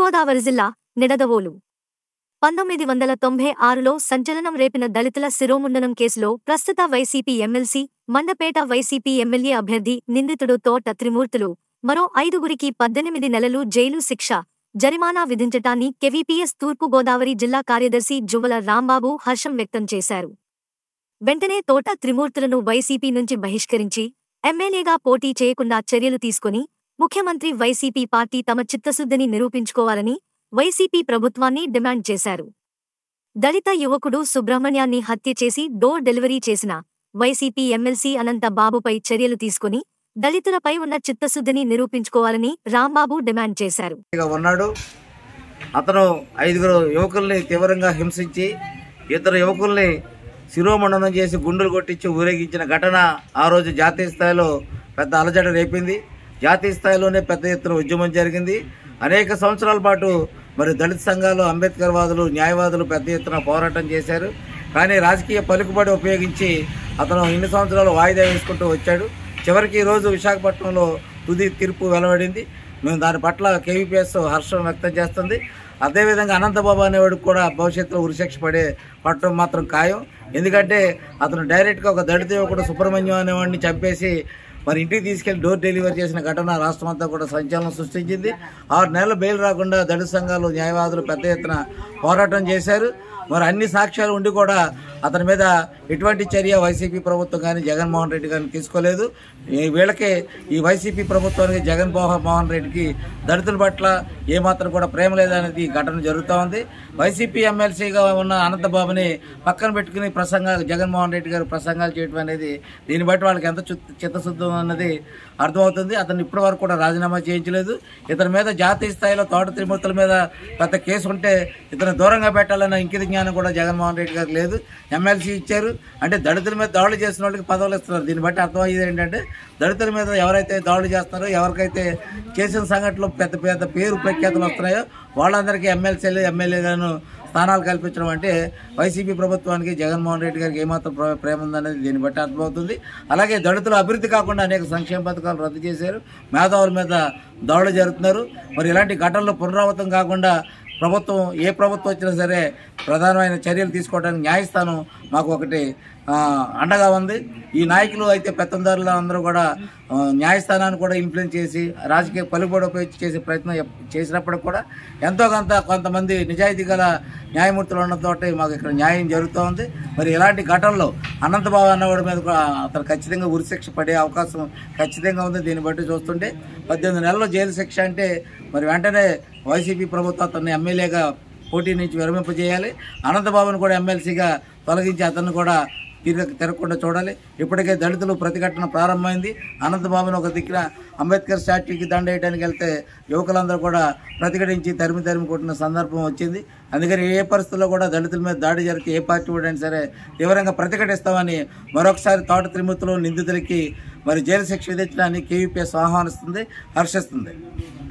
తూర్పుగోదావరి జిల్లా నిడదవోలు పంతొమ్మిది వందల తొంభై ఆరులో సంచలనం రేపిన దళితుల శిరోముండనం కేసులో ప్రస్తుత YCP MLC Mandapeta YCP MLA అభ్యర్థి నిందితుడు తోట త్రిమూర్తులు మరో ఐదుగురికి పద్దెనిమిది నెలలు జైలు శిక్ష జరిమానా విధించటాన్ని కెవీపీఎస్ తూర్పుగోదావరి జిల్లా కార్యదర్శి జువల రాంబాబు హర్షం వ్యక్తం చేశారు వెంటనే తోట త్రిమూర్తులను వైసీపీ నుంచి బహిష్కరించి ఎమ్మెల్యేగా పోటీ చేయకుండా చర్యలు తీసుకుని ముఖ్యమంత్రి వైసీపీ పార్టీ తమ చిత్తశుద్ధిని నిరూపించుకోవాలని వైసీపీ ప్రభుత్వాన్ని డిమాండ్ చేశారు దళిత యువకుడు సుబ్రహ్మణ్యాన్ని హత్య చేసి డోర్ డెలివరీ చేసిన వైసీపీ ఎమ్మెల్సీ అనంత బాబుపై చర్యలు తీసుకుని దళితులపై ఉన్న చిత్తశుద్ధిని నిరూపించుకోవాలని రాంబాబు డిమాండ్ చేశారు గా ఉన్నాడు అతను ఐదుగురు యువకుల్ని తీవ్రంగా హింసించి ఇద్దరు యువకుల్ని శిరోమండనం చేసి గుండెలు కొట్టించి ఊరేగించిన ఘటన ఆ రోజు జాతీయ స్థాయిలో పెద్ద అలజడి రేపింది జాతీయ స్థాయిలోనే పెద్ద ఎత్తున ఉద్యమం జరిగింది అనేక సంవత్సరాల పాటు మరి దళిత సంఘాలు అంబేద్కర్ వాదులు న్యాయవాదులు పెద్ద ఎత్తున పోరాటం చేశారు కానీ రాజకీయ పలుకుబడి ఉపయోగించి అతను ఇన్ని సంవత్సరాలు వాయిదా వేసుకుంటూ వచ్చాడు చివరికి ఈ రోజు విశాఖపట్నంలో తుది తీర్పు వెలువడింది మేము దాని పట్ల కేవీపీఎస్ హర్షం వ్యక్తం చేస్తుంది అదేవిధంగా అనంతబాబు అనేవాడికి కూడా భవిష్యత్తులో ఉరిశిక్ష పడే పట్టడం మాత్రం ఖాయం ఎందుకంటే అతను డైరెక్ట్గా ఒక దళిత యువకుడు సుబ్రహ్మణ్యం అనేవాడిని చంపేసి మరి ఇంటికి తీసుకెళ్లి డోర్ డెలివరీ చేసిన ఘటన రాష్ట్రం అంతా కూడా సంచలనం సృష్టించింది ఆరు నెలలు బెయిల్ రాకుండా దళిత సంఘాలు న్యాయవాదులు పెద్ద ఎత్తున పోరాటం చేశారు మరి అన్ని సాక్ష్యాలు ఉండి కూడా అతని మీద ఎటువంటి చర్య వైసీపీ ప్రభుత్వం కానీ జగన్మోహన్ రెడ్డి కానీ తీసుకోలేదు ఈ వీళ్ళకే ఈ వైసీపీ ప్రభుత్వానికి జగన్ మోహన్ మోహన్ రెడ్డికి దళితుల పట్ల ఏమాత్రం కూడా ప్రేమ లేదనేది ఈ ఘటన జరుగుతూ ఉంది వైసీపీ ఎమ్మెల్సీగా ఉన్న అనంతబాబుని పక్కన పెట్టుకుని ప్రసంగాలు జగన్మోహన్ రెడ్డి గారు ప్రసంగాలు చేయడం అనేది దీన్ని బట్టి వాళ్ళకి ఎంత చిత్త- చిత్తశుద్ధం అన్నది అర్థమవుతుంది అతను ఇప్పటి వరకు కూడా రాజీనామా చేయించలేదు ఇతని మీద జాతీయ స్థాయిలో తోట త్రిమూర్తుల మీద పెద్ద కేసు ఉంటే ఇతను దూరంగా పెట్టాలన్న ఇంకిత జ్ఞానం కూడా జగన్మోహన్ రెడ్డి గారికి లేదు ఎమ్మెల్సీ ఇచ్చారు అంటే దళితుల మీద దాడులు చేసిన వాళ్ళకి పదవులు ఇస్తున్నారు దీన్ని బట్టి అర్థమయ్యేది ఏంటంటే దళితుల మీద ఎవరైతే దాడులు చేస్తారో ఎవరికైతే చేసిన సంఘటనలు పెద్ద పెద్ద పేరు ప్రఖ్యాతులు వస్తున్నాయో వాళ్ళందరికీ ఎమ్మెల్సీలు ఎమ్మెల్యేలను స్థానాలు కల్పించడం అంటే వైసీపీ ప్రభుత్వానికి జగన్మోహన్ రెడ్డి గారికి ఏమాత్రం ప్ర- ప్రేమ ఉందనేది దీన్ని బట్టి అర్థమవుతుంది అలాగే దళితుల అభివృద్ధి కాకుండా అనేక సంక్షేమ పథకాలు రద్దు చేశారు మేధావుల మీద దాడులు జరుగుతున్నారు మరి ఇలాంటి ఘటనలు పునరావృతం కాకుండా ప్రభుత్వం ఏ ప్రభుత్వం వచ్చినా సరే ప్రధానమైన చర్యలు తీసుకోవడానికి న్యాయస్థానం మాకు ఒకటి ఆ, అండగా ఉంది ఈ నాయకులు అయితే పెత్తందారులు అందరూ కూడా ఆ, న్యాయస్థానాన్ని కూడా ఇన్ఫ్లుయెన్స్ చేసి రాజకీయ పలుకుబడి ఉపయోగించి చేసే ప్రయత్నం ఎప్- చేసినప్పుడు కూడా ఎంతో కొంత కొంతమంది నిజాయితీ గల న్యాయమూర్తులు ఉండడంతో మాకు ఇక్కడ న్యాయం జరుగుతూ ఉంది మరి ఇలాంటి ఘటనలో అనంతబాబు అన్నవాడి మీద కూడా అతను ఖచ్చితంగా ఉరిశిక్ష పడే అవకాశం ఖచ్చితంగా ఉంది దీన్ని బట్టి చూస్తుంటే పద్దెనిమిది నెలలు జైలు శిక్ష అంటే మరి వెంటనే వైసీపీ ప్రభుత్వం అతన్ని ఎమ్మెల్యేగా పోటీ నుంచి విరమింపజేయాలి అనంతబాబును కూడా ఎమ్మెల్సీగా తొలగించి అతన్ని కూడా తిరగ తిరగకుండా చూడాలి ఇప్పటికే దళితులు ప్రతిఘటన ప్రారంభమైంది అనంతబాబును ఒక దిక్కున అంబేద్కర్ స్టాట్యూకి దండ వేయడానికి వెళ్తే యువకులందరూ కూడా ప్రతిఘటించి తరిమి తరిమి కొట్టిన సందర్భం వచ్చింది అందుకని ఏ పరిస్థితుల్లో కూడా దళితుల మీద దాడి జరిగి ఏ పార్టీ వాడైనా సరే తీవ్రంగా ప్రతిఘటిస్తామని మరొకసారి తోట త్రిమూర్తులు నిందితులకి మరి జైలు శిక్ష విధించడానికి కేవీపీఎస్ ఆహ్వానిస్తుంది హర్షిస్తుంది